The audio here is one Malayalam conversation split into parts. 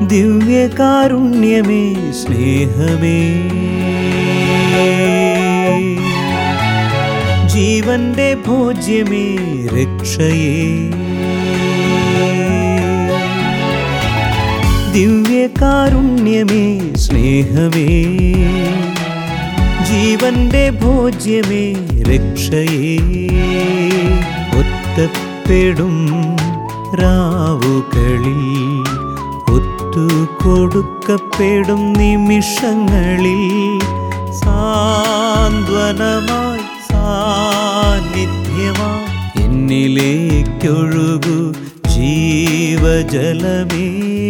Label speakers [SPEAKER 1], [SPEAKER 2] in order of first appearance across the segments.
[SPEAKER 1] ദിവ്യകാരുണ്യമേ സ്നേഹമേ ജീവന്റെ ഭോജ്യമേ രക്ഷയേ ദിവ്യകാരുണ്യമേ സ്നേഹമേ ജീവന്റെ ഭോജ്യമേ രക്ഷയേ ഒറ്റപ്പെടും രാവുകളിൽ ഒറ്റുകൊടുക്കപ്പെടും നിമിഷങ്ങളിൽ സാന്ത്വനമായി സാന്നിധ്യമായി എന്നിലേക്കൊഴുകു ജീവജലമേ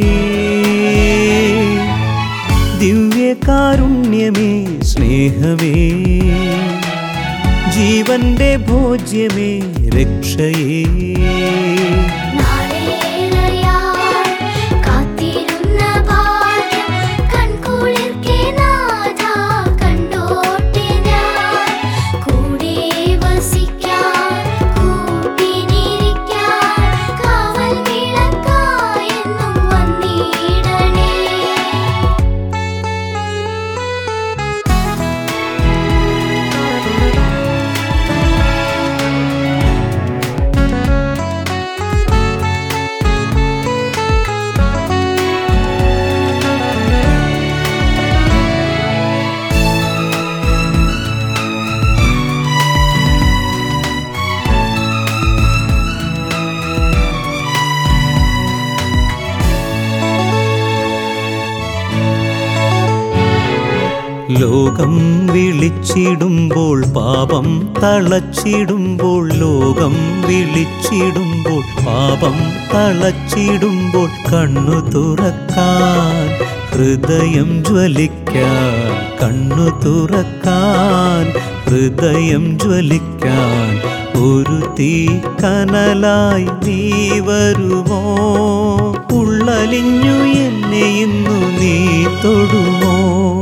[SPEAKER 1] ദിവ്യകാരുണ്യമേ സ്നേഹമേ ജീവന്റെ ഭോജ്യമേ രക്ഷയേ
[SPEAKER 2] നാളേറെയായി കാത്തിരുന്ന ഭാഗ്യം കൺകുളിർക്കെ നാഥാ കണ്ടോട്ടെ ഞാൻ. കൂടെ വസിക്കാൻ, കൂട്ടിനിരിക്കാൻ, കാവൽ വിളക്കായെന്നും വന്നിടണേ
[SPEAKER 1] ലോകം വിളിച്ചിടുമ്പോൾ പാപം തളച്ചിടുമ്പോൾ ലോകം വിളിച്ചിടുമ്പോൾ പാപം തളച്ചിടുമ്പോൾ കണ്ണു തുറക്കാൻ ഹൃദയം ജ്വലിക്കാൻ കണ്ണു തുറക്കാൻ ഹൃദയം ജ്വലിക്കാൻ ഒരു തീ കനലായി നീ വരുമോ ഉള്ളലിഞ്ഞു എന്നെ ഇന്നു നീ തൊടുമോ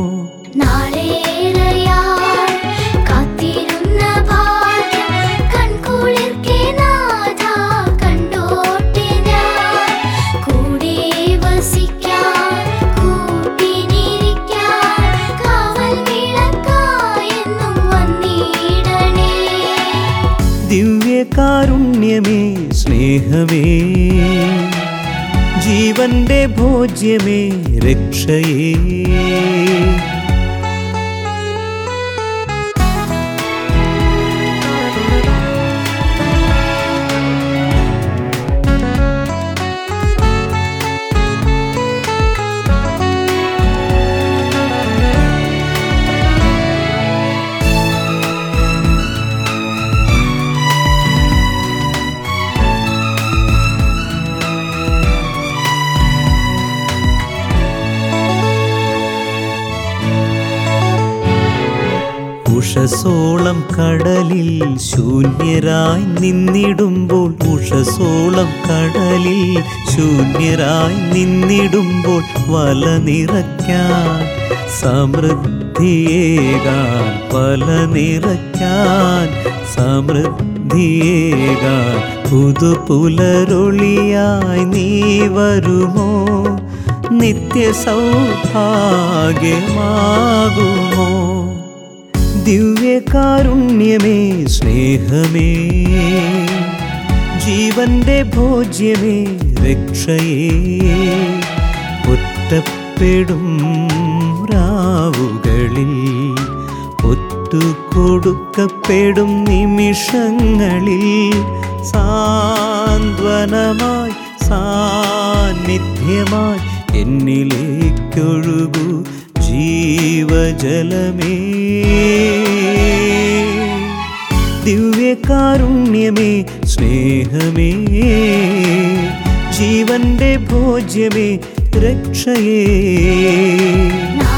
[SPEAKER 2] നാളേറെയായി കാത്തിരുന്ന ഭാഗ്യം കൺകുളിർക്കെ നാഥാ കണ്ടോട്ടെ ഞാൻ. കൂടെ വസിക്കാൻ, കൂട്ടിനിരിക്കാൻ, കാവൽ വിളക്കായെന്നും വന്നിടണേ
[SPEAKER 1] ദിവ്യകാരുണ്യമേ സ്നേഹമേ ജീവന്റെ ഭോജ്യമേ രക്ഷയേ ഉഷസോളം കടലിൽ ശൂന്യരായി നിന്നിടുമ്പോൾ ഉഷസോളം കടലിൽ ശൂന്യരായി നിന്നിടുമ്പോൾ വല നിറയ്ക്കാൻ സമൃദ്ധിയേകാൻ വല നിറയ്ക്കാൻ സമൃദ്ധിയേകാൻ പുതുപുലരൊളിയായി നീ വരുമോ നിത്യ സൗഭാഗ്യമാകുമോ ദിവ്യകാരുണ്യമേ സ്നേഹമേ ജീവന്റെ ഭോജ്യമേ രക്ഷയേ ഒറ്റപ്പെടും രാവുകളിൽ ഒറ്റുകൊടുക്കപ്പെടും നിമിഷങ്ങളിൽ സാന്ത്വനമായി സാന്നിധ്യമായി എന്നിലേക്കൊഴുകു ജീവജലമേ ദിവ്യകാരുണ്യമേ സ്നേഹമേ ജീവന്റെ ഭോജ്യമേ രക്ഷയേ
[SPEAKER 2] നാ